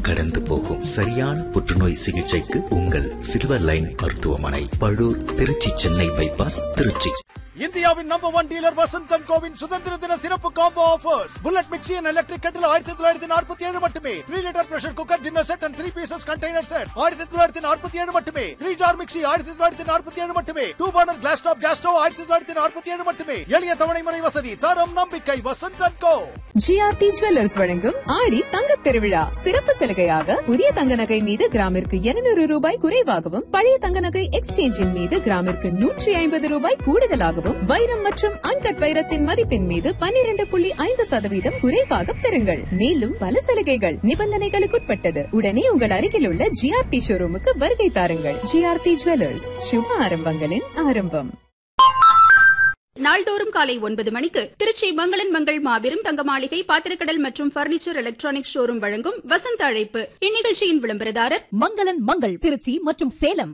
கடந்து போகும் சரியான புற்றுநோய் சிகிச்சைக்கு உங்கள் சில்வர் லைன் மருத்துவமனை பழூர் திருச்சி சென்னை பைபாஸ் திருச்சி இந்தியாவின் நம்பர் ஒன் டீலர் வசந்தன் கோவின் சுதந்திர தின சிறப்பு combo offers bullet mixie and electric கட்டில் ஆயிரத்தி தொள்ளாயிரத்தி நாற்பத்தி ஏழு மட்டுமே three litre pressure cooker dinner set and three pieces container set ஆயிரத்தி தொள்ளாயிரத்தி நாற்பத்தி ஏழு மட்டுமே த்ரீ ஜார் மிக்சி ஆயிரத்தி தொள்ளாயிரத்தி நாற்பத்தி ஏழு மட்டுமே two burner glass top gas stove ஆயிரத்தி தொள்ளாயிரத்தி நாற்பத்தி ஏழு மட்டுமே எளிய தவணை முறை வசதி தரம் நம்பிக்கை வசந்தன் கோ ஜிஆர்டி ஜுவல்லர்ஸ் வழங்கும் ஆடி தங்கத் திருவிழா சிறப்பு சலுகையாக புதிய தங்க நகை மீது கிராமிற்கு 200 ரூபாய் குறைவாகவும் பழைய தங்க நகை எக்ஸ்சேஞ்சின் மீது கிராமிற்கு நூற்றி ஐம்பது ரூபாய் கூடுதலாகவும் வைரம் மற்றும் அன்கட் வைரத்தின் மதிப்பின் மீது 12.5% புள்ளி ஐந்து சதவீதம் குறைவாக பெறுங்கள் மேலும் பல சலுகைகள் நிபந்தனைகளுக்குட்பட்டது உடனே உங்கள் அருகில் உள்ள ஜிஆர்டி ஷோரூமுக்கு வருகை தாருங்கள் ஜிஆர்டி ஜுவல்லர்ஸ் சுப ஆரம்பங்களின் ஆரம்பம் நாள்தோறும் காலை ஒன்பது மணிக்கு திருச்சி மங்களன் மங்கள் மாபெரும் தங்க மாளிகை பாத்திரக்கடல் மற்றும் பர்னிச்சர் எலக்ட்ரானிக் ஷோரூம் வழங்கும் வசந்த அழைப்பு இந்நிகழ்ச்சியின் விளம்பரதாரர் மங்களன் மங்கள் திருச்சி மற்றும் சேலம்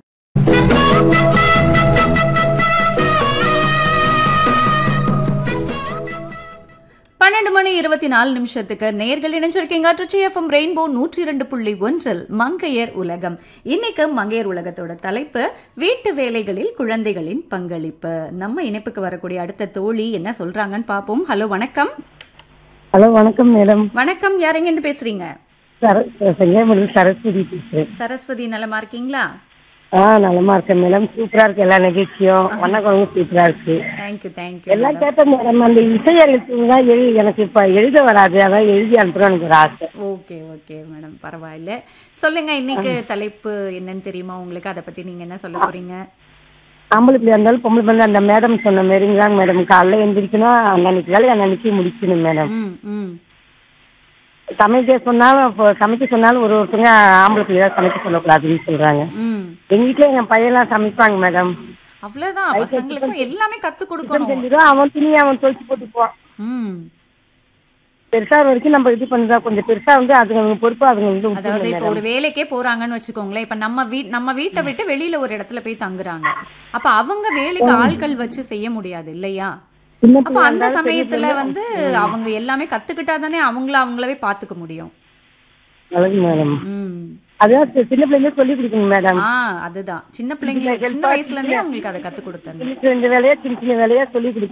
பன்னெண்டு மணி இருபத்தி நாலு நிமிஷத்துக்கு நேர்கள் இணைஞ்சிருக்கீங்க ட்ரிச்சி எஃப்எம் ரெயின்போ நூற்றி இரண்டு புள்ளி ஒன்றில் மங்கையர் உலகம் இன்னைக்கு மங்கையர் உலகத்தோட தலைப்பு வீட்டு வேலைகளில் குழந்தைகளின் பங்களிப்பு நம்ம இணைப்புக்கு வரக்கூடிய அடுத்த தோழி என்ன சொல்றாங்கன்னு பாப்போம் ஹலோ வணக்கம் ஹலோ வணக்கம் மேடம் வணக்கம் யாரெங்க இருந்து பேசுறீங்க சர செங்கமேடு சரஸ்வதி பேசுறேன் சரஸ்வதி நலமா இருக்கீங்களா ஆ நலமா இருக்கேன் மேடம் சூப்பரா இருக்கு எல்லா நிகழ்ச்சியும் வண்ணக்குழம்பு சூப்பரா இருக்கு தேங்க்யூ தேங்க்யூ எல்லாம் கேட்டேன் மேடம் அந்த இசை எழுத்துலாம் எழுதி எனக்கு இப்ப எழுத வராது அதான் எழுதி அனுப்புறேன் எனக்கு ஒரு ஆசை ஓகே ஓகே மேடம் பரவாயில்ல சொல்லுங்க இன்னைக்கு தலைப்பு என்னன்னு தெரியுமா உங்களுக்கு அதை பத்தி நீங்க என்ன சொல்ல போறீங்க ஆம்பளை பிள்ளை இருந்தாலும் பொம்பளை பிள்ளை அந்த மேடம் சொன்ன மாரிங்களாங்க மேடம் காலைல எந்திரிக்கணும் அன்னன்னைக்கு வேலையை அன்னன்னைக்கு முடிக்கணும் மேடம் ம் ம் சமைக்க சொன்னாலும் இப்போ சமைக்க சொன்னாலும் ஒரு ஒருத்தங்க ஆம்பளை பிள்ளையா சமைக்க சொல்லக்கூடாதுன்னு சொல்றாங்க ம் எங்க வீட்டுல என் பையன்லாம் சமைப்பாங்க மேடம் அவ்வளவுதான் பசங்களுக்கும் எல்லாமே கத்து டிஃபன் கொடுக்கணும் செஞ்சிடும் அவன் துணியை அவன் துவைச்சு போட்டுக்குவான் ம் பெருசா வரைக்கும் நம்ம இது பண்ணுறா கொஞ்சம் பெருசா வந்து அதுங்க பொறுப்பு அதுங்க வந்து அதாவது விட்டுருங்க இப்போ ஒரு மேடம். வேலைக்கே போறாங்கன்னு வச்சுக்கோங்களேன் இப்ப நம்ம வீட் நம்ம வீட்டை விட்டு வெளியில ஒரு இடத்துல போய் தங்குறாங்க அப்ப அவங்க வேலைக்கு ஆட்கள் வச்சு செய்ய முடியாது இல்லையா சின்ன அப்ப பிள்ளையா அந்த இருந்தாலும் பெரிய சமயத்துல பிள்ளையா- வந்து அவங்க எல்லாமே கத்துக்கிட்டா தானே அவங்கள அவங்களவே பாத்துக்க முடியும் அழகு மேடம் ம் அதான் சி- சின்ன பிள்ளைங்க சொல்லி கொடுக்கணும் மேடம் ஆ அதுதான் சின்ன பிள்ளைங்க சின்ன வயசுல இருந்தே அவங்களுக்கு அதை கத்து கொடுத்தேன் சின்ன சின்ன வேலையா சின்ன சின்ன வேலையா சொல்லி கொடுக்கணும்